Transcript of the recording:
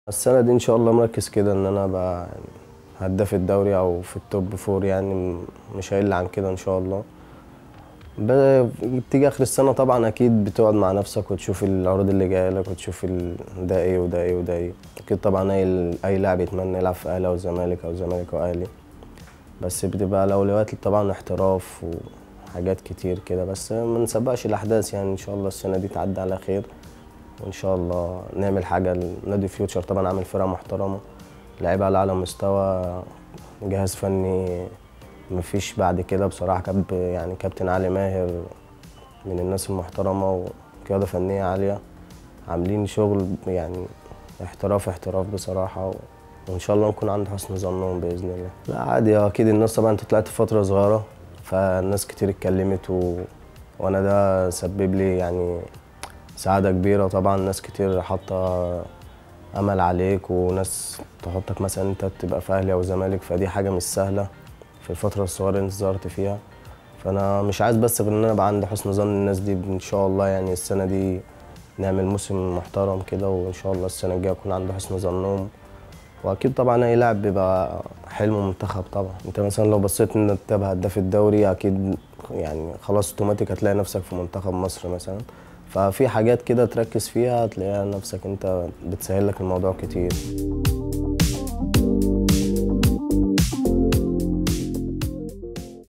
السنة دي إن شاء الله مركز كده إن أنا أبقى يعني هداف الدوري أو في التوب فور يعني م- مش هيقل عن كده إن شاء الله ب- بتيجي آخر السنة طبعا أكيد بتقعد مع نفسك وتشوف العروض اللي جاية لك وتشوف ال- ده إيه وده إيه وده إيه أكيد طبعا أي أي لاعب يتمنى يلعب في أهلي أو زمالك أو زمالك وأهلي بس بتبقى الأولويات طبعا احتراف وحاجات كتير كده بس ما نسبقش الأحداث يعني إن شاء الله السنة دي تعدي على خير وان شاء الله نعمل حاجه لنادي فيوتشر طبعا عامل فرقه محترمه لعيبه على اعلى مستوى جهاز فني مفيش بعد كده بصراحه كاب يعني كابتن علي ماهر من الناس المحترمه وقياده فنيه عاليه عاملين شغل يعني احتراف احتراف بصراحه و... وان شاء الله نكون عند حسن ظنهم باذن الله لا عادي هو اكيد الناس طبعا انت طلعت فتره صغيره فالناس كتير اتكلمت و... وانا ده سبب لي يعني سعادة كبيرة طبعا ناس كتير حاطة أمل عليك وناس تحطك مثلا أنت تبقى في أهلي أو زمالك فدي حاجة مش سهلة في الفترة الصغيرة اللي أنت ظهرت فيها فأنا مش عايز بس غير إن أنا أبقى عند حسن ظن الناس دي إن شاء الله يعني السنة دي نعمل موسم محترم كده وإن شاء الله السنة الجاية أكون عند حسن ظنهم واكيد طبعا اي لاعب بيبقى حلمه منتخب طبعا انت مثلا لو بصيت ان انت تبقى هداف الدوري اكيد يعني خلاص اوتوماتيك هتلاقي نفسك في منتخب مصر مثلا ففي حاجات كده تركز فيها تلاقيها نفسك انت بتسهل لك الموضوع كتير